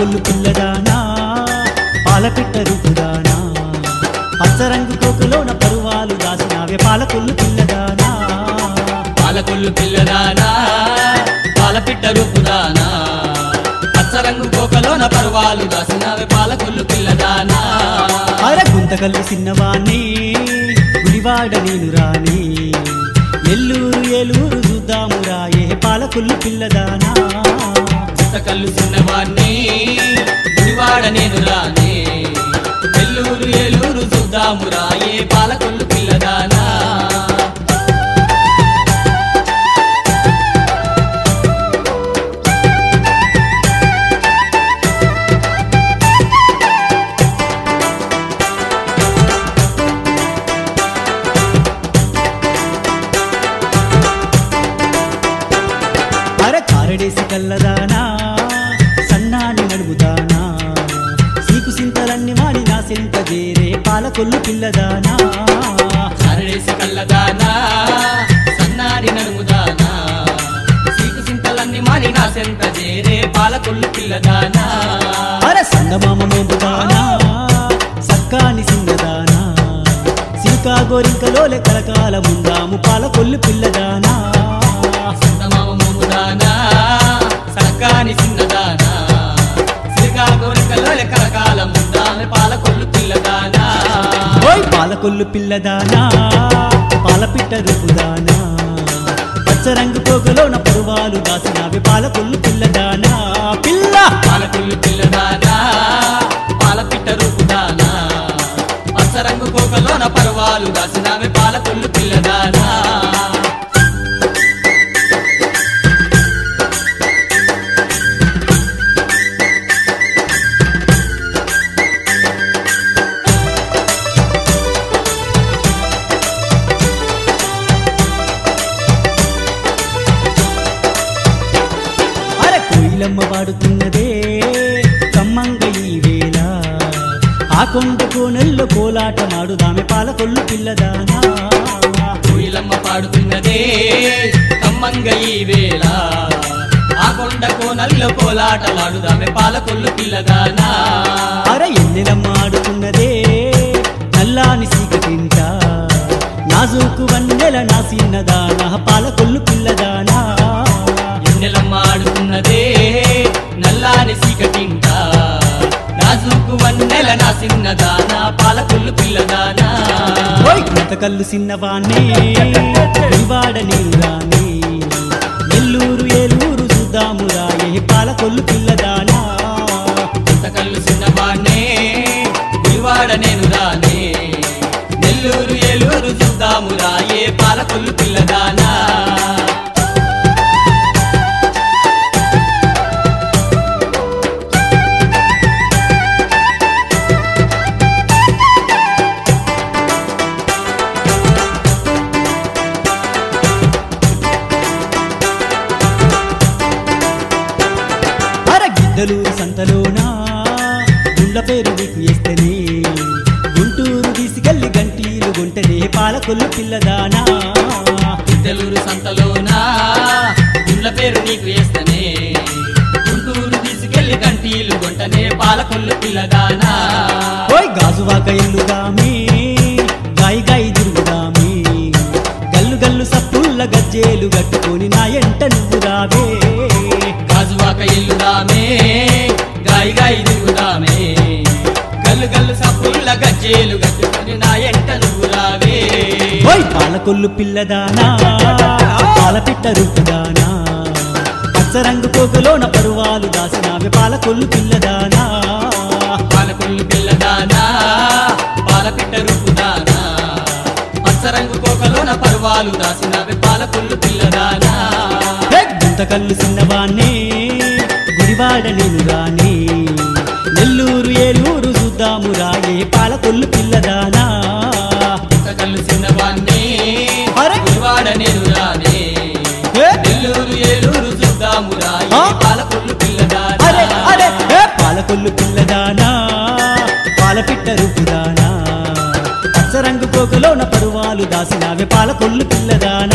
పాలకొల్లు పిల్లదానా పాలపిట్ట రూపుదానా పచ్చరంగు కోకలోన పరువాలు దాచినావే పాలకొల్లు పిల్లదానా పాలకొల్లు పిల్లదానా పాలపిట్ట రూపుదానా పచ్చరంగు కోకలోన పర్వాలు దాసినవి పాలకొల్లు పిల్లదానా అర గుంతకల్లు చిన్నవాణ్ణి గుడివాడ నేను రాని ఎల్లూరు ఏలూరు చూద్దాము రాయే పాలకొల్లు పిల్లదానా కళ్ళు చిన్నవాణ్ణి గుడివాడ నేను రానే నెల్లూరు ఏలూరు చూద్దాము రాయే పాలకొల్లు పిల్లదానా అర కారడేసి కల్లదానా సన్నాని నడుముదానా సీకు సింతలన్నీ మాడి నా సింత చేరే పాలకొల్లు పిల్లదానా సరడేసి కళ్ళదానా సన్నారి నడుముదానా సీకు సింతలన్నీ మాని నా సెంత చేరే పాలకొల్లు పిల్లదానా అర సంగమామ మోపుదానా సక్కాని సింగదానా సీకా గోరింకలోలే కలకాల ముందాము పాలకొల్లు పిల్లదానా సంతమామ మోముదానా సక్కాని చిన్నదానా శ్రీకాకుళంలో కలకాల ముందామె పాలకొల్లు పిల్లదానా ఓయ్ పాలకొల్లు పిల్లదానా పాలపిట్ట రూపుదానా పచ్చరంగు పోగలోన పరువాలు దాసినావి పాలకొల్లు పిల్లదానా పిల్ల పాలకొల్లు పిల్లదానా పాలపిట్ట రూపుదానా పచ్చరంగు కోకలోన పర్వాలు దాసినామె పాలకొల్లు పిల్లదానా అర కోయిలమ్మ పాడుతున్నదే కమ్మంగ ఈ వేళ ఆ కొండ కోనల్లో కోలాట మాడుదామె పాలకొల్లు పిల్లదానా కోయిలమ్మ పాడుతున్నదే కమ్మంగ ఈ వేళ ఆ కొండ కోనల్లో కోలాటలాడుదామె పాలకొల్లు పిల్లదానా అర ఎన్నెలమ్మ ఆడుతున్నదే నల్లాని సీక తింట నాజూకు వన్నెల నా సిన్నదానా పాలకొల్లు పిల్లదానా ఎన్నెలమ్మ ఆడుతున్నదే నల్లాని సీకటింట నాజుకు వన్నెల నా సిన్నదానా పాలకొల్లు పిల్లదానా ఓయ్ కళ్ళు సిన్నవాణ్ణి ఇవాడ నేను రాని నెల్లూరు ఏలూరు చూద్దాము రాయే పాలకొల్లు పిల్లదానా కళ్ళు చిన్నవాణ్ణే గుడివాడ నేను రానే నెల్లూరు ఏలూరు చూద్దాము రాయే పాలకొల్లు పిల్లదానా అర గిద్దలూరు సంతలోనా గుండ్ల పేరు నీకు ఇస్తేనే గుంటూరు తీసుకెళ్లి గంటీలు గుంటనే పాలకొల్లు పిల్లదానా ఇద్దలూరు సంతలోనా గుళ్ళ పేరు నీకు వేస్తనే గుంటూరు తీసుకెళ్లి కంటీలు గుంటనే పాలకొల్లు పిల్లదానా ఓయ్ గాజువాక ఎల్లుదామి గాయి గాయి తిరుగుదామి గల్లు గల్లు సప్పుల్ల గజ్జేలు గట్టుకొని నా ఎంట నువ్వు రావే గాజువాక ఎల్లుదామే గాయి గాయి తిరుగుదామే గల్లు గల్లు సప్పుల్ల గజ్జేలు గట్టుకొని నా ఎంట నువ్వు రావే ఓయ్ పాలకొల్లు పిల్లదానా పాలపిట్ట రూపుదానా పచ్చరంగు పోగులోన పరువాలు దాసినావే పాలకొల్లు పిల్లదానా పాలకొల్లు పిల్లదానా పాలపిట్ట రూపుదానా పచ్చరంగు కోకలోన పర్వాలు దాసినవి పాలకొల్లు పిల్లదానా హే, గుంతకల్లు చిన్నవాణ్ణి గుడివాడ నేను రాని నెల్లూరు ఏలూరు చూద్దాము రాయే పాలకొల్లు పిల్లదానా కళ్ళు చిన్నవాణ్ణి అరే! గుడివాడ నేను రానే ఏ? నెల్లూరు ఏలూరు చూద్దాము రాయి ఆ? పాలకొల్లు పిల్లదానా అరే అరే ఏ పాలకొల్లు పిల్లదానా పాలపిట్ట రూపుదానా పచ్చరంగు కోకలోన పరువాలు దాసినావే పాలకొల్లు పిల్లదానా